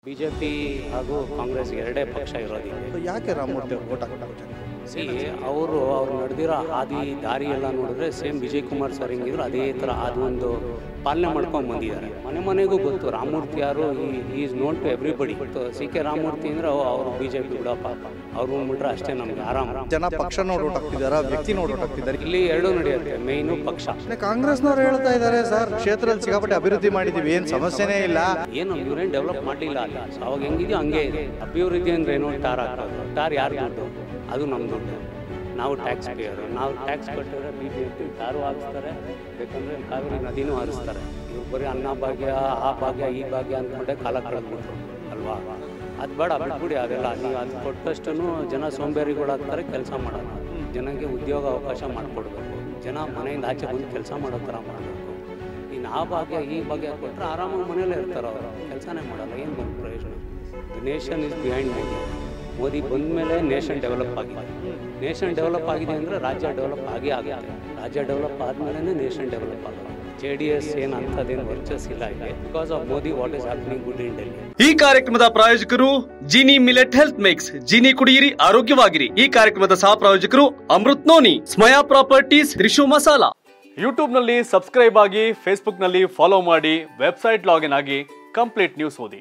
BJP ಹಾಗೂ ಕಾಂಗ್ರೆಸ್ ಎರಡೇ ಪಕ್ಷ ಇರೋದಿದೆ ಸೊ ಯಾಕೆ ರಾಮಮೂರ್ತಿ ಅವ್ರು ಓಟ್ ಹಾಕ್ಬೇಕು ಜನ ಸಿ ಅವರು ಅವ್ರು ನಡೆದಿರೋ ಹಾದಿ ದಾರಿ ಎಲ್ಲ ನೋಡಿದ್ರೆ ಸೇಮ್ ವಿಜಯ್ ಕುಮಾರ್ ಸರ್ ಹೆಂಗಿದ್ರು ಅದೇ ಥರ ಅದು ಒಂದು ಪಾಲನೆ ಮಾಡ್ಕೊಂಡು ಬಂದಿದ್ದಾರೆ ಮನೆ ಮನೆಗೂ ಗೊತ್ತು ರಾಮಮೂರ್ತಿ ಯಾರು ಈ is known to everybody C K Ramamurthy ಅಂದ್ರೆ ಅವರು ಬಿ ಜೆ ಪಿ ಬಿಡಪ್ಪ ಅವ್ರು ಬಂದ್ಬಿಟ್ರೆ ಅಷ್ಟೇ ನಮ್ಗೆ ಆರಾಮ ಜನ ಪಕ್ಷ ನೋಡಿ ಓಟ್ ಹಾಕ್ತಿದಾರ ವ್ಯಕ್ತಿ ನೋಡಿ ಓಟ್ ಹಾಕ್ತಿದ್ದಾರೆ ಇಲ್ಲಿ ಎರಡೂ ನಡೆಯುತ್ತೆ ಮೇಯ್ನು ಪಕ್ಷ ಕಾಂಗ್ರೆಸ್ನವ್ರು ಹೇಳ್ತಾ ಇದ್ದಾರೆ ಸರ್ ಕ್ಷೇತ್ರದಲ್ಲಿ ಸಿಕ್ಕಾಪಟ್ಟೆ ಅಭಿವೃದ್ಧಿ ಮಾಡಿದೀವಿ ಏನು ಸಮಸ್ಯೆನೇ ಇಲ್ಲ ಏನು ಇವ್ರೇನು ಡೆವಲಪ್ ಮಾಡಲಿಲ್ಲ ಅಲ್ಲಿ ಸೊ ಅವಾಗ ಹೆಂಗಿದೆಯೋ ಹಂಗೆ ಇದೆ ಅಭಿವೃದ್ಧಿ ಅಂದ್ರೆ ಏನೋ ಟಾರ್ ಹಾಕೋದು ಟಾರ್ ಯಾರು ದುಡ್ಡು ಅದು ನಮ್ಮ ದುಡ್ಡು ನಾವು ಟ್ಯಾಕ್ಸ್ ಪೇಯರು ನಾವು ಟ್ಯಾಕ್ಸ್ ಕಟ್ಟಿದ್ರೆ ಬಿ ಬಿ ಎಂ ಟಾರು ಹಾಕಿಸ್ತಾರೆ ಬೇಕಂದ್ರೆ ಕಾವೇರಿ ನದಿನೂ ಹರಿಸ್ತಾರೆ ಇವ್ರು ಬರೀ ಅನ್ನ ಭಾಗ್ಯ ಆ ಭಾಗ್ಯ ಈ ಭಾಗ್ಯ ಅಂದ್ಕೊಂಡೆ ಕಾಲ ಕಳೆದ್ಬಿಟ್ರು ಅಲ್ವಾ ಅದು ಬೇಡ ಬಿಟ್ಬಿಡಿ ಅದೆಲ್ಲ ನೀವು ಅದು ಕೊಟ್ಟಷ್ಟು ಜನ ಸೋಂಬೇರಿಗಳಾಗ್ತಾರೆ ಕೆಲಸ ಮಾಡೋಣ ಜನಕ್ಕೆ ಉದ್ಯೋಗ ಅವಕಾಶ ಮಾಡಿಕೊಡ್ಬೇಕು ಜನ ಮನೆಯಿಂದ ಆಚೆ ಬಂದು ಕೆಲಸ ಮಾಡೋ ಥರ ಮಾಡಬೇಕು ಇನ್ನು ಆ ಭಾಗ್ಯ ಈ ಭಾಗ್ಯ ಕೊಟ್ಟರೆ ಆರಾಮಾಗಿ ಮನೇಲೇ ಇರ್ತಾರೆ ಅವರು ಕೆಲಸನೇ ಮಾಡಲ್ಲ ಏನು ಬಂದು ಪ್ರಯೋಜನ the nation is behind Modi Modi ಬಂದ ಮೇಲೆ ನೇಷನ್ ಡೆವಲಪ್ ಆಗಿದೆ ನೇಷನ್ ಡೆವಲಪ್ ಆಗಿದೆ ಅಂದರೆ ರಾಜ್ಯ ಡೆವಲಪ್ ಆಗೇ ಆಗುತ್ತೆ ರಾಜ್ಯ ಡೆವಲಪ್ ಆದಮೇಲೆ ನೇಷನ್ ಡೆವಲಪ್ ಆಗುತ್ತೆ ಜೆ ಡಿ ಎಸ್ ಏನು ಅಂಥದ್ದೇನು ವರ್ಚಸ್ ಇಲ್ಲ ಇದೆ because of Modi what is happening good in Delhi ಈ ಕಾರ್ಯಕ್ರಮದ ಪ್ರಾಯೋಜಕರು Jini millet health mix Jini ಕುಡಿಯಿರಿ ಆರೋಗ್ಯವಾಗಿರಿ ಈ ಕಾರ್ಯಕ್ರಮದ ಸಹ ಪ್ರಾಯೋಜಕರು ಅಮೃತ್ ನೋನಿ ಸ್ಮಯಾ ಪ್ರಾಪರ್ಟೀಸ್ ತ್ರಿಶು ಮಸಾಲಾ ಯೂಟ್ಯೂಬ್ನಲ್ಲಿ ಸಬ್ಸ್ಕ್ರೈಬ್ ಆಗಿ ಫೇಸ್ಬುಕ್ನಲ್ಲಿ ಫಾಲೋ ಮಾಡಿ ವೆಬ್ಸೈಟ್ ಲಾಗಿನ್ ಆಗಿ ಕಂಪ್ಲೀಟ್ ನ್ಯೂಸ್ ಓದಿ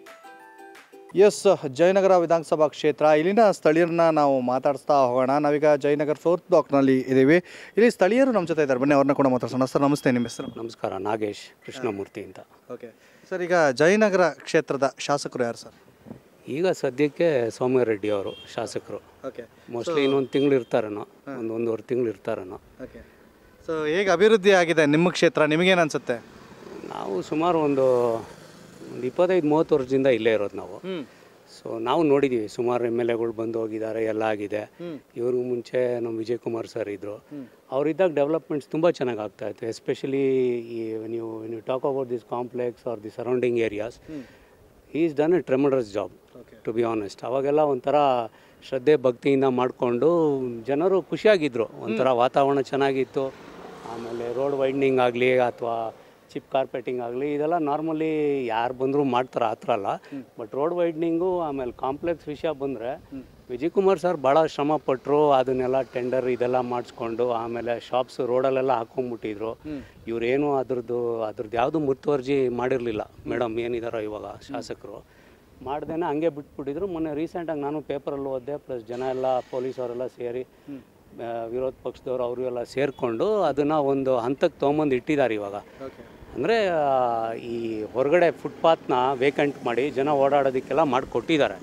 ಎಸ್ ಜಯನಗರ ವಿಧಾನಸಭಾ ಕ್ಷೇತ್ರ ಇಲ್ಲಿನ ಸ್ಥಳೀಯರನ್ನ ನಾವು ಮಾತಾಡಿಸ್ತಾ ಹೋಗೋಣ ನಾವೀಗ ಜಯನಗರ ಫೋರ್ತ್ ಬ್ಲಾಕ್ನಲ್ಲಿ ಇದ್ದೀವಿ ಇಲ್ಲಿ ಸ್ಥಳೀಯರು ನಮ್ಮ ಜೊತೆ ಇದ್ದಾರೆ ಬನ್ನಿ ಅವ್ರನ್ನ ಕೂಡ ಮಾತಾಡ್ಸೋಣ ಸರ್ ನಮಸ್ತೆ ನಿಮ್ಮ ಹೆಸರು ನಮಸ್ಕಾರ ನಾಗೇಶ್ ಕೃಷ್ಣಮೂರ್ತಿ ಅಂತ ಓಕೆ ಸರ್ ಈಗ ಜಯನಗರ ಕ್ಷೇತ್ರದ ಶಾಸಕರು ಯಾರು ಸರ್ ಈಗ ಸದ್ಯಕ್ಕೆ ಸೌಮ್ಯರೆಡ್ಡಿ ಅವರು ಶಾಸಕರು ಓಕೆ ಮೋಸ್ಟ್ಲಿ ಇನ್ನೊಂದು ತಿಂಗಳು ಇರ್ತಾರೇನೋ ಒಂದು ಒಂದೂವರೆ ತಿಂಗಳು ಇರ್ತಾರೇನೋ ಓಕೆ ಸೊ ಹೇಗೆ ಅಭಿವೃದ್ಧಿ ಆಗಿದೆ ನಿಮ್ಮ ಕ್ಷೇತ್ರ ನಿಮಗೇನು ಅನ್ಸುತ್ತೆ ನಾವು ಸುಮಾರು ಒಂದು ಒಂದು ಇಪ್ಪತ್ತೈದು ಮೂವತ್ತು ವರ್ಷದಿಂದ ಇಲ್ಲೇ ಇರೋದು ನಾವು ಸೊ ನಾವು ನೋಡಿದ್ದೀವಿ ಸುಮಾರು ಎಮ್ ಎಲ್ ಎಗಳು ಬಂದು ಹೋಗಿದ್ದಾರೆ ಎಲ್ಲ ಆಗಿದೆ ಇವ್ರಿಗೂ ಮುಂಚೆ ನಮ್ಮ ವಿಜಯ್ ಕುಮಾರ್ ಸರ್ ಇದ್ದರು ಅವರಿದ್ದಾಗ ಡೆವಲಪ್ಮೆಂಟ್ಸ್ ತುಂಬ ಚೆನ್ನಾಗಿ ಆಗ್ತಾ ಇತ್ತು ಎಸ್ಪೆಷಲಿ ಈ ನೀವು ನೀವು talk about this complex or the surrounding areas is done a tremendous job to be honest ಅವಾಗೆಲ್ಲ ಒಂಥರ ಶ್ರದ್ಧೆ ಭಕ್ತಿಯಿಂದ ಮಾಡಿಕೊಂಡು ಜನರು ಖುಷಿಯಾಗಿದ್ದರು ಒಂಥರ ವಾತಾವರಣ ಚೆನ್ನಾಗಿತ್ತು ಆಮೇಲೆ ರೋಡ್ ವೈಡ್ನಿಂಗ್ ಆಗಲಿ ಅಥವಾ ಚಿಪ್ ಕಾರ್ಪೆಟಿಂಗ್ ಆಗಲಿ ಇದೆಲ್ಲ ನಾರ್ಮಲಿ ಯಾರು ಬಂದರೂ ಮಾಡ್ತಾರೆ ಆ ಥರ ಅಲ್ಲ ಬಟ್ ರೋಡ್ ವೈಡ್ನಿಂಗು ಆಮೇಲೆ ಕಾಂಪ್ಲೆಕ್ಸ್ ವಿಷಯ ಬಂದರೆ ವಿಜಯ್ ಕುಮಾರ್ ಸರ್ ಭಾಳ ಶ್ರಮ ಪಟ್ಟರು ಅದನ್ನೆಲ್ಲ ಟೆಂಡರ್ ಇದೆಲ್ಲ ಮಾಡಿಸ್ಕೊಂಡು ಆಮೇಲೆ ಶಾಪ್ಸ್ ರೋಡಲ್ಲೆಲ್ಲ ಹಾಕೊಂಡ್ಬಿಟ್ಟಿದ್ರು ಇವರೇನು ಅದ್ರದ್ದು ಅದ್ರದ್ದು ಯಾವುದು ಮುತುವರ್ಜಿ ಮಾಡಿರಲಿಲ್ಲ ಮೇಡಮ್ ಏನಿದಾರೋ ಇವಾಗ ಶಾಸಕರು ಮಾಡ್ದೇನೆ ಹಂಗೆ ಬಿಟ್ಬಿಟ್ಟಿದ್ರು ಮೊನ್ನೆ ರೀಸೆಂಟಾಗಿ ನಾನು ಪೇಪರಲ್ಲಿ ಓದಿದೆ ಪ್ಲಸ್ ಜನ ಎಲ್ಲ ಪೊಲೀಸವರೆಲ್ಲ ಸೇರಿ ಆ, ವಿರೋಧ ಪಕ್ಷದವ್ರು ಅವರು ಎಲ್ಲ ಸೇರಿಕೊಂಡು ಅದನ್ನು ಒಂದು ಹಂತಕ್ಕೆ ತೊಗೊಂಬಂದು ಇಟ್ಟಿದ್ದಾರೆ ಇವಾಗ ಅಂದರೆ ಈ ಹೊರಗಡೆ ಫುಟ್ಪಾತ್ನ ವೇಕೆಂಟ್ ಮಾಡಿ ಜನ ಓಡಾಡೋದಕ್ಕೆಲ್ಲ ಮಾಡಿಕೊಟ್ಟಿದ್ದಾರೆ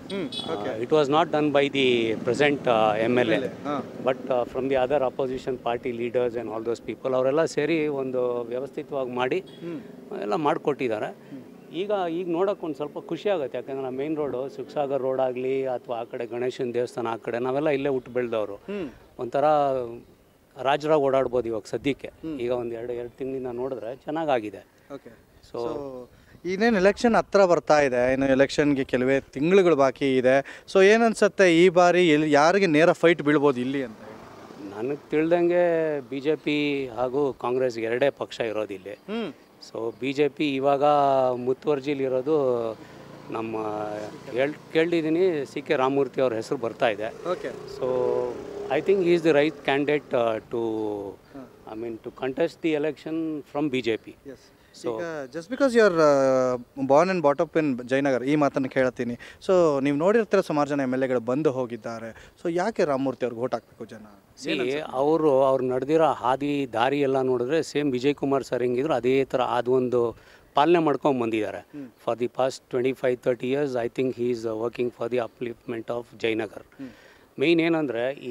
it was not done by the present M L A but from the other opposition party leaders and all those people ಅವರೆಲ್ಲ ಸೇರಿ ಒಂದು ವ್ಯವಸ್ಥಿತವಾಗಿ ಮಾಡಿ ಎಲ್ಲ ಮಾಡಿಕೊಟ್ಟಿದ್ದಾರೆ ಈಗ ಈಗ ನೋಡೋಕೆ ಒಂದು ಸ್ವಲ್ಪ ಖುಷಿ ಆಗುತ್ತೆ ಯಾಕಂದ್ರೆ ಮೇನ್ ರೋಡು ಸುಖಸಾಗರ್ ರೋಡ್ ಆಗಲಿ ಅಥವಾ ಆ ಕಡೆ ಗಣೇಶನ ದೇವಸ್ಥಾನ ಆ ಕಡೆ ನಾವೆಲ್ಲ ಇಲ್ಲೇ ಹುಟ್ಟು ಬೆಳೆದವರು ಒಂಥರ ರಾಜರಾಗಿ ಓಡಾಡ್ಬೋದು ಇವಾಗ ಸದ್ಯಕ್ಕೆ ಈಗ ಒಂದು ಎರಡು ಎರಡು ತಿಂಗಳಿಂದ ನೋಡಿದ್ರೆ ಚೆನ್ನಾಗಾಗಿದೆ ಓಕೆ ಸೊ ಸೊ ಇನ್ನೇನು ಎಲೆಕ್ಷನ್ ಹತ್ರ ಬರ್ತಾ ಇದೆ ಇನ್ನು ಎಲೆಕ್ಷನ್ಗೆ ಕೆಲವೇ ತಿಂಗಳುಗಳು ಬಾಕಿ ಇದೆ ಸೊ ಏನನ್ಸುತ್ತೆ ಈ ಬಾರಿ ಎಲ್ಲಿ ಯಾರಿಗೆ ನೇರ ಫೈಟ್ ಬೀಳ್ಬೋದು ಇಲ್ಲಿ ಅಂತ ನನಗೆ ತಿಳ್ದಂಗೆ ಬಿ ಜೆ ಪಿ ಹಾಗೂ ಕಾಂಗ್ರೆಸ್ ಎರಡೇ ಪಕ್ಷ ಇರೋದು ಇಲ್ಲಿ hmm so B J P ಇವಾಗ ಮುತುವರ್ಜಿಲಿರೋದು ನಮ್ಮ ಹೇಳ್ ಕೇಳಿದ್ದೀನಿ ಸಿ ಕೆ ರಾಮಮೂರ್ತಿ ಅವ್ರ ಹೆಸರು ಬರ್ತಾ ಇದೆ okay so I think is the right candidate to I mean to contest the election from B J P yes ಈಗ just because you are born and brought up in Jayanagar ಈ ಮಾತನ್ನು ಕೇಳ್ತೀನಿ ಸೊ ನೀವು ನೋಡಿರ್ತೀರ ಸುಮಾರು ಜನ ಎಮ್ ಎಲ್ ಎಗಳು ಬಂದು ಹೋಗಿದ್ದಾರೆ ಸೊ ಯಾಕೆ ರಾಮಮೂರ್ತಿ ಅವ್ರಿಗೆ ಓಟ್ ಹಾಕ್ಬೇಕು ಜನ ಸಿ ಅವರು ಅವ್ರು ನಡೆದಿರೋ ಹಾದಿ ದಾರಿ ಎಲ್ಲ ನೋಡಿದ್ರೆ ಸೇಮ್ ವಿಜಯ್ ಕುಮಾರ್ ಸರ್ ಹೆಂಗಿದ್ರು ಅದೇ ಥರ ಅದು ಒಂದು ಪಾಲನೆ ಮಾಡ್ಕೊಂಡು ಬಂದಿದ್ದಾರೆ for the past twenty five thirty years I think he is working for the upliftment of Jayanagar main ಏನಂದರೆ ಈ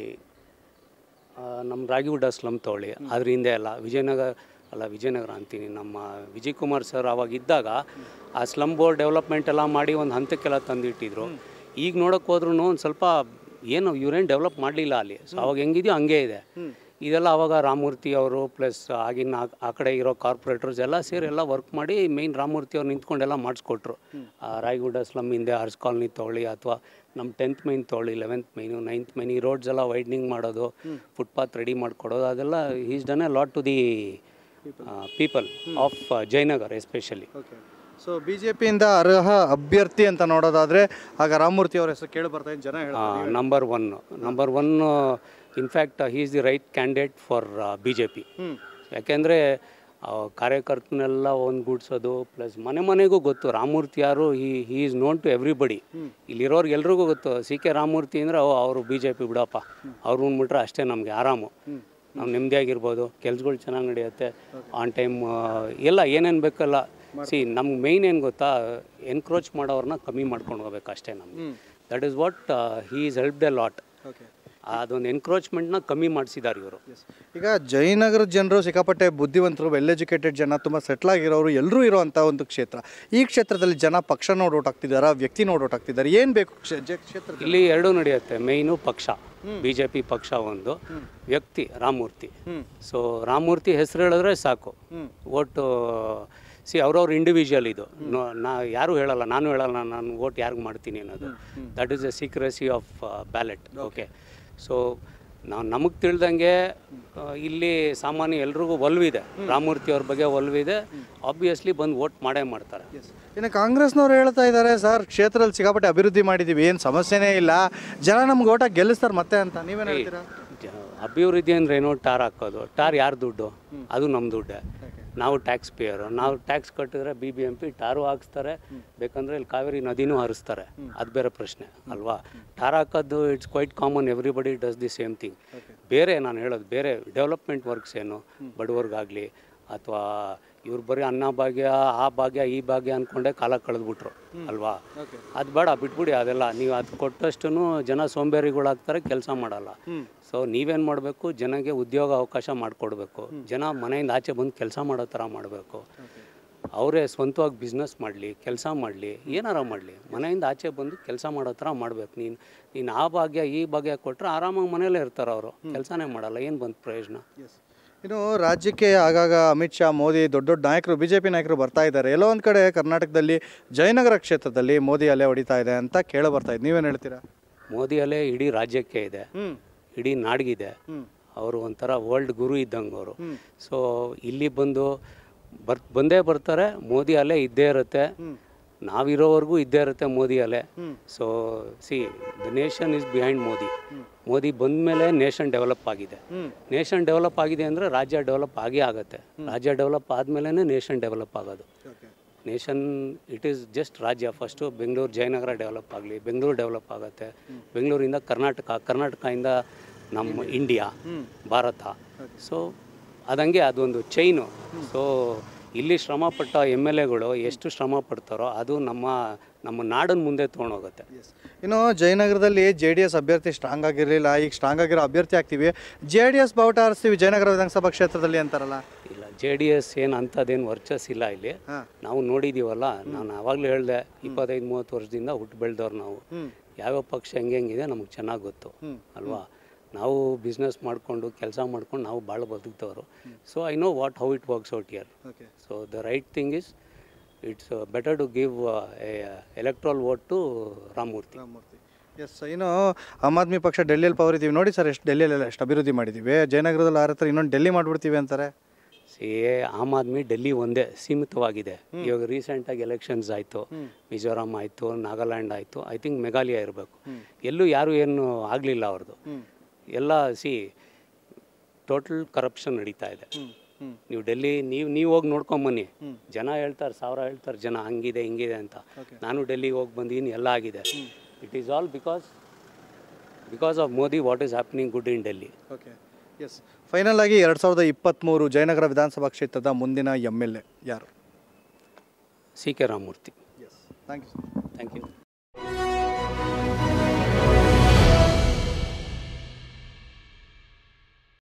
ಆ, ನಮ್ಮ ರಾಗಿಗುಡ್ಡ ಸ್ಲಮ್ ತೊಗೊಳ್ಳಿ ಅದ್ರ ಹಿಂದೆ ಅಲ್ಲ ವಿಜಯನಗರ ಅಲ್ಲ ವಿಜಯನಗರ ಅಂತೀನಿ ನಮ್ಮ ವಿಜಯ್ ಕುಮಾರ್ ಸರ್ ಅವಾಗ ಇದ್ದಾಗ ಆ ಸ್ಲಮ್ ಬೋರ್ಡ್ ಡೆವಲಪ್ಮೆಂಟ್ ಎಲ್ಲ ಮಾಡಿ ಒಂದು ಹಂತಕ್ಕೆಲ್ಲ ತಂದಿಟ್ಟಿದ್ರು ಈಗ ನೋಡೋಕೆ ಹೋದ್ರೂ ಒಂದು ಸ್ವಲ್ಪ ಏನು ಇವ್ರೇನು ಡೆವಲಪ್ ಮಾಡಲಿಲ್ಲ ಅಲ್ಲಿ ಸೊ ಅವಾಗ ಹೆಂಗಿದೆಯೋ ಹಂಗೆ ಇದೆ ಇದೆಲ್ಲ ಅವಾಗ ರಾಮಮೂರ್ತಿ ಅವರು ಪ್ಲಸ್ ಆಗಿನ ಆ- ಆ ಕಡೆ ಇರೋ ಕಾರ್ಪೊರೇಟರ್ಸ್ ಎಲ್ಲ ಸೇರಿ ಎಲ್ಲ ವರ್ಕ್ ಮಾಡಿ ಮೇಯ್ನ್ ರಾಮಮೂರ್ತಿ ಅವ್ರು ನಿಂತ್ಕೊಂಡೆಲ್ಲ ಮಾಡಿಸ್ಕೊಟ್ರು ಆ ರಾಯಗುಡ್ಡ ಸ್ಲಮ್ ಹಿಂದೆ ಆರ್ಸ್ ಕಾಲನಿ ತೊಗೊಳ್ಳಿ ಅಥವಾ ನಮ್ಮ ಟೆಂತ್ ಮೈನ್ ತೊಗೊಳ್ಳಿ ಲೆವೆಂತ್ ಮೈನು ನೈನ್ತ್ ಮೈನ್ ಈ ರೋಡ್ಸ್ ಎಲ್ಲ ವೈಡ್ನಿಂಗ್ ಮಾಡೋದು ಫುಟ್ಪಾತ್ ರೆಡಿ ಮಾಡ್ಕೊಡೋದು ಅದೆಲ್ಲ is done a lot to the people of Jayanagar especially okay so B J ಪಿಯಿಂದ ಅರ್ಹ ಅಭ್ಯರ್ಥಿ ಅಂತ ನೋಡೋದಾದ್ರೆ ಆಗ ರಾಮಮೂರ್ತಿ ಅವರ ಹೆಸರು ಕೇಳಿ ಬರ್ತಾ ಇದೆ ಜನ ಹೇಳ್ತಾರೆ number one number one in fact he is the right candidate for B J P ಯಾಕೆಂದರೆ ಕಾರ್ಯಕರ್ತನೆಲ್ಲ ಒಂದ್ಗೂಡ್ಸೋದು ಪ್ಲಸ್ ಮನೆ ಮನೆಗೂ ಗೊತ್ತು ರಾಮಮೂರ್ತಿ ಯಾರು ಈ he is known to everybody ಇಲ್ಲಿರೋರ್ಗೆ ಎಲ್ರಿಗೂ ಗೊತ್ತು ಸಿ ಕೆ ರಾಮಮೂರ್ತಿ ಅಂದರೆ ಓ ಅವರು ಬಿ ಜೆ ಪಿ ಬಿಡಪ್ಪ ಅವ್ರು ಉಂಡ್ಬಿಟ್ರೆ ಅಷ್ಟೇ ನಮಗೆ ಆರಾಮು ನಾವು ನೆಮ್ಮದಿಯಾಗಿರ್ಬೋದು ಕೆಲ್ಸಗಳು ಚೆನ್ನಾಗಿ ನಡೆಯುತ್ತೆ ಆನ್ ಟೈಮ್ ಎಲ್ಲ ಏನೇನು ಬೇಕಲ್ಲ ಸಿ ನಮ್ಗೆ ಮೇಯ್ನ್ ಏನು ಗೊತ್ತಾ ಎನ್ಕ್ರೋಚ್ ಮಾಡೋರನ್ನ ಕಮ್ಮಿ ಮಾಡ್ಕೊಂಡು ಹೋಗ್ಬೇಕು ಅಷ್ಟೇ ನಮ್ಗೆ that is what he is help the lot okay ಅದೊಂದು ಎನ್ಕ್ರೋಚ್ಮೆಂಟ್ನ ಕಮ್ಮಿ ಮಾಡಿಸಿದ್ದಾರೆ ಇವರು ಈಗ ಜಯನಗರ ಜನರು ಸಿಕ್ಕಾಪಟ್ಟೆ ಬುದ್ಧಿವಂತರು ವೆಲ್ ಎಜುಕೇಟೆಡ್ ಜನ ತುಂಬ ಸೆಟ್ಲ್ ಆಗಿರೋರು ಎಲ್ಲರೂ ಇರುವಂಥ ಒಂದು ಕ್ಷೇತ್ರ ಈ ಕ್ಷೇತ್ರದಲ್ಲಿ ಜನ ಪಕ್ಷ ನೋಡಿ ಓಟ್ ಹಾಕ್ತಿದ್ದಾರಾ ವ್ಯಕ್ತಿ ನೋಡಿ ಓಟ್ ಹಾಕ್ತಿದ್ದಾರೆ ಏನು ಬೇಕು ಕ್ಷೇ- ಜ- ಕ್ಷೇತ್ರದಲ್ಲಿ ಇಲ್ಲಿ ಎರಡೂ ನಡೆಯುತ್ತೆ ಮೇಯ್ನು ಪಕ್ಷ ಬಿ ಜೆ ಪಿ ಪಕ್ಷ ಒಂದು ವ್ಯಕ್ತಿ ರಾಮಮೂರ್ತಿ ಸೊ ರಾಮಮೂರ್ತಿ ಹೆಸರು ಹೇಳಿದ್ರೆ ಸಾಕು ಓಟು ಸಿ ಅವ್ರವ್ರ ಇಂಡಿವಿಜುವಲ್ ಇದು ನೋ- ನಾ ಯಾರು ಹೇಳಲ್ಲ ನಾನು ಹೇಳಲ್ಲ ನಾನು ಓಟ್ ಯಾರಿಗೆ ಮಾಡ್ತೀನಿ ಅನ್ನೋದು that is the secrecy of ballot okay so ನಾವು ನಮಗೆ ತಿಳಿದಂಗೆ ಆ, ಇಲ್ಲಿ ಸಾಮಾನ್ಯ ಎಲ್ರಿಗೂ ಒಲ್ವಿದೆ ರಾಮಮೂರ್ತಿ ಅವ್ರ ಬಗ್ಗೆ ಒಲ್ವಿದೆ ಆಬ್ವಿಯಸ್ಲಿ ಬಂದು ವೋಟ್ ಮಾಡೇ ಮಾಡ್ತಾರೆ ಇನ್ನು ಕಾಂಗ್ರೆಸ್ನವ್ರು ಹೇಳ್ತಾ ಇದ್ದಾರೆ ಸರ್ ಕ್ಷೇತ್ರದಲ್ಲಿ ಸಿಕ್ಕಾಪಟ್ಟೆ ಅಭಿವೃದ್ಧಿ ಮಾಡಿದ್ದೀವಿ ಏನು ಸಮಸ್ಯೆನೇ ಇಲ್ಲ ಜನ ನಮ್ಗೆ ಓಟ ಗೆಲ್ಲಿಸ್ತಾರೆ ಮತ್ತೆ ಅಂತ ನೀವೇನು ಹೇಳ್ತೀರಾ ಜ- ಅಭಿವೃದ್ಧಿ ಅಂದ್ರೆ ಏನೋ ಟಾರ್ ಹಾಕೋದು ಟಾರ್ ಯಾರ ದುಡ್ಡು ಅದು ನಮ್ಮ ದುಡ್ಡೇ ನಾವು ಟ್ಯಾಕ್ಸ್ ಪೇಯರು ನಾವು ಟ್ಯಾಕ್ಸ್ ಕಟ್ಟಿದ್ರೆ B B M P tar ಹಾಕ್ಸ್ತಾರೆ ಬೇಕಂದ್ರೆ ಇಲ್ಲಿ ಕಾವೇರಿ ನದಿನೂ ಹರಿಸ್ತಾರೆ ಅದು ಬೇರೆ ಪ್ರಶ್ನೆ ಅಲ್ವಾ ಟಾರ್ ಹಾಕೋದು it's quite common everybody does the same thing ಬೇರೆ ನಾನು ಹೇಳೋದು ಬೇರೆ ಡೆವಲಪ್ಮೆಂಟ್ ವರ್ಕ್ಸ್ ಏನು ಬಡವ್ರಿಗಾಗಲಿ ಅಥವಾ ಇವ್ರು ಬರೀ ಅನ್ನ ಭಾಗ್ಯ ಆ ಭಾಗ್ಯ ಈ ಭಾಗ್ಯ ಅಂದ್ಕೊಂಡೆ ಕಾಲ ಕಳೆದ್ಬಿಟ್ರು ಅಲ್ವಾ ಅದು ಬೇಡ ಬಿಟ್ಬಿಡಿ ಅದೆಲ್ಲ ನೀವು ಅದು ಕೊಟ್ಟಷ್ಟು ಜನ ಸೋಂಬೇರಿಗಳಾಗ್ತಾರೆ ಕೆಲಸ ಮಾಡಲ್ಲ ಸೊ ನೀವೇನು ಮಾಡಬೇಕು ಜನಗೆ ಉದ್ಯೋಗ ಅವಕಾಶ ಮಾಡಿಕೊಡ್ಬೇಕು ಜನ ಮನೆಯಿಂದ ಆಚೆ ಬಂದು ಕೆಲಸ ಮಾಡೋ ಥರ ಮಾಡಬೇಕು ಅವರೇ ಸ್ವಂತವಾಗಿ ಬಿಸ್ನೆಸ್ ಮಾಡಲಿ ಕೆಲಸ ಮಾಡಲಿ ಏನಾರ ಮಾಡಲಿ ಮನೆಯಿಂದ ಆಚೆ ಬಂದು ಕೆಲಸ ಮಾಡೋ ಥರ ಮಾಡ್ಬೇಕು ನೀನು ನೀನು ಆ ಭಾಗ್ಯ ಈ ಭಾಗ್ಯ ಕೊಟ್ಟರೆ ಆರಾಮಾಗಿ ಮನೇಲೇ ಇರ್ತಾರೆ ಅವರು ಕೆಲಸನೇ ಮಾಡಲ್ಲ ಏನು ಬಂತು ಪ್ರಯೋಜನ ಇನ್ನು ರಾಜ್ಯಕ್ಕೆ ಆಗಾಗ ಅಮಿತ್ ಶಾ ಮೋದಿ ದೊಡ್ಡ ದೊಡ್ಡ ನಾಯಕರು ಬಿ ಜೆ ಪಿ ನಾಯಕರು ಬರ್ತಾ ಇದ್ದಾರೆ ಎಲ್ಲೋ ಒಂದು ಕಡೆ ಕರ್ನಾಟಕದಲ್ಲಿ ಜಯನಗರ ಕ್ಷೇತ್ರದಲ್ಲಿ ಮೋದಿ ಅಲೆ ಹೊಡಿತಾ ಇದೆ ಅಂತ ಕೇಳ ಬರ್ತಾ ಇದೆ ನೀವೇನು ಹೇಳ್ತೀರಾ ಮೋದಿ ಅಲೆ ಇಡೀ ರಾಜ್ಯಕ್ಕೆ ಇದೆ ಹ್ಞೂ ಇಡೀ ನಾಡಿಗಿದೆ ಅವರು ಒಂಥರ ವರ್ಲ್ಡ್ ಗುರು ಇದ್ದಂಗೆ ಅವರು ಸೊ ಇಲ್ಲಿ ಬಂದು ಬರ್ ಬಂದೇ ಬರ್ತಾರೆ ಮೋದಿ ಅಲೆ ಇದ್ದೇ ಇರುತ್ತೆ ನಾವಿರೋವರೆಗೂ ಇದ್ದೇ ಇರುತ್ತೆ ಮೋದಿ ಅಲೆ so see the nation is behind Modi Modi ಬಂದ ಮೇಲೆ ನೇಷನ್ ಡೆವಲಪ್ ಆಗಿದೆ ನೇಷನ್ ಡೆವಲಪ್ ಆಗಿದೆ ಅಂದರೆ ರಾಜ್ಯ ಡೆವಲಪ್ ಆಗೇ ಆಗುತ್ತೆ ರಾಜ್ಯ ಡೆವಲಪ್ ಆದಮೇಲೆ ನೇಷನ್ ಡೆವಲಪ್ ಆಗೋದು ನೇಷನ್ ಇಟ್ ಈಸ್ ಜಸ್ಟ್ ರಾಜ್ಯ ಫಸ್ಟು ಬೆಂಗಳೂರು ಜಯನಗರ ಡೆವಲಪ್ ಆಗಲಿ ಬೆಂಗಳೂರು ಡೆವಲಪ್ ಆಗುತ್ತೆ ಬೆಂಗಳೂರಿಂದ ಕರ್ನಾಟಕ ಕರ್ನಾಟಕದಿಂದ ನಮ್ಮ ಇಂಡಿಯಾ ಭಾರತ ಸೊ ಅದಂಗೆ ಅದೊಂದು ಚೈನು ಸೊ ಇಲ್ಲಿ ಶ್ರಮಪಟ್ಟ ಎಮ್ ಎಲ್ ಎಗಳು ಎಷ್ಟು ಶ್ರಮ ಪಡ್ತಾರೋ ಅದು ನಮ್ಮ ನಮ್ಮ ನಾಡನ್ನು ಮುಂದೆ ತೊಗೊಂಡೋಗುತ್ತೆ ಇನ್ನು ಜಯನಗರದಲ್ಲಿ ಜೆ ಡಿ ಎಸ್ ಅಭ್ಯರ್ಥಿ ಸ್ಟ್ರಾಂಗ್ ಆಗಿರಲಿಲ್ಲ ಈಗ ಸ್ಟ್ರಾಂಗ್ ಆಗಿರೋ ಅಭ್ಯರ್ಥಿ ಆಗ್ತೀವಿ ಜೆ ಡಿ ಎಸ್ ಬಾವುಟ ಆರಿಸ್ತೀವಿ ಜಯನಗರ ವಿಧಾನಸಭಾ ಕ್ಷೇತ್ರದಲ್ಲಿ ಅಂತಾರಲ್ಲ ಇಲ್ಲ ಜೆ ಡಿ ಎಸ್ ಏನು ಅಂಥದ್ದೇನು ವರ್ಚಸ್ ಇಲ್ಲ ಇಲ್ಲಿ ಹಾಂ ನಾವು ನೋಡಿದ್ದೀವಲ್ಲ ನಾನು ಆವಾಗಲೂ ಹೇಳಿದೆ ಇಪ್ಪತ್ತೈದು ಮೂವತ್ತು ವರ್ಷದಿಂದ ಹುಟ್ಟು ಬೆಳೆದವ್ರು ನಾವು ಯಾವ್ಯಾವ ಪಕ್ಷ ಹೆಂಗೆ ಹೆಂಗಿದೆ ನಮಗೆ ಚೆನ್ನಾಗಿ ಗೊತ್ತು ಅಲ್ವಾ ನಾವು ಬಿಸ್ನೆಸ್ ಮಾಡಿಕೊಂಡು ಕೆಲಸ ಮಾಡ್ಕೊಂಡು ನಾವು ಭಾಳ ಬದುಕ್ತವ್ರು so I know what how it works out year okay so the right thing is it's better to give electoral vote to Ramamurthy Ramamurthy yes ಇನ್ನು ಆಮ್ ಆದ್ಮಿ ಪಕ್ಷ ಡೆಲ್ಲಿಯಲ್ಲಿ ಪವರ್ ಇದ್ದೀವಿ ನೋಡಿ ಸರ್ ಎಷ್ಟು ಡೆಲ್ಲಿಯಲ್ಲಿ ಎಷ್ಟು ಅಭಿವೃದ್ಧಿ ಮಾಡಿದ್ದೀವಿ ಜಯನಗರದಲ್ಲಿ ಆರ ಹತ್ರ ಇನ್ನೊಂದು ಡೆಲ್ಲಿ ಮಾಡಿಬಿಡ್ತೀವಿ ಅಂತಾರೆ ಸಿ ಆಮ್ ಆದ್ಮಿ ಡೆಲ್ಲಿ ಒಂದೇ ಸೀಮಿತವಾಗಿದೆ ಇವಾಗ ರೀಸೆಂಟಾಗಿ ಎಲೆಕ್ಷನ್ಸ್ ಆಯಿತು ಮಿಜೋರಾಂ ಆಯಿತು ನಾಗಾಲ್ಯಾಂಡ್ ಆಯಿತು ಐ ಥಿಂಕ್ ಮೇಘಾಲಯ ಇರಬೇಕು ಎಲ್ಲೂ ಯಾರು ಏನು ಆಗಲಿಲ್ಲ ಅವ್ರದ್ದು ಎಲ್ಲ ಸಿ ಟೋಟಲ್ ಕರಪ್ಷನ್ ನಡೀತಾ ಇದೆ ನೀವು ಡೆಲ್ಲಿ ನೀವು ನೀವು ಹೋಗಿ ನೋಡ್ಕೊಂಬನ್ನಿ ಜನ ಹೇಳ್ತಾರೆ ಸಾವಿರ ಹೇಳ್ತಾರೆ ಜನ ಹಂಗಿದೆ ಹಿಂಗಿದೆ ಅಂತ ನಾನು ಡೆಲ್ಲಿಗೆ ಹೋಗಿ ಬಂದೀನಿ ಎಲ್ಲ ಆಗಿದೆ it is all because because of Modi what is happening good in Delhi okay yes final ಆಗಿ ಎರಡು ಸಾವಿರದ ಇಪ್ಪತ್ತ್ಮೂರು ಜಯನಗರ ವಿಧಾನಸಭಾ ಕ್ಷೇತ್ರದ ಮುಂದಿನ ಎಮ್ ಎಲ್ ಎ ಯಾರು C K Ramamurthy yes thank you thank you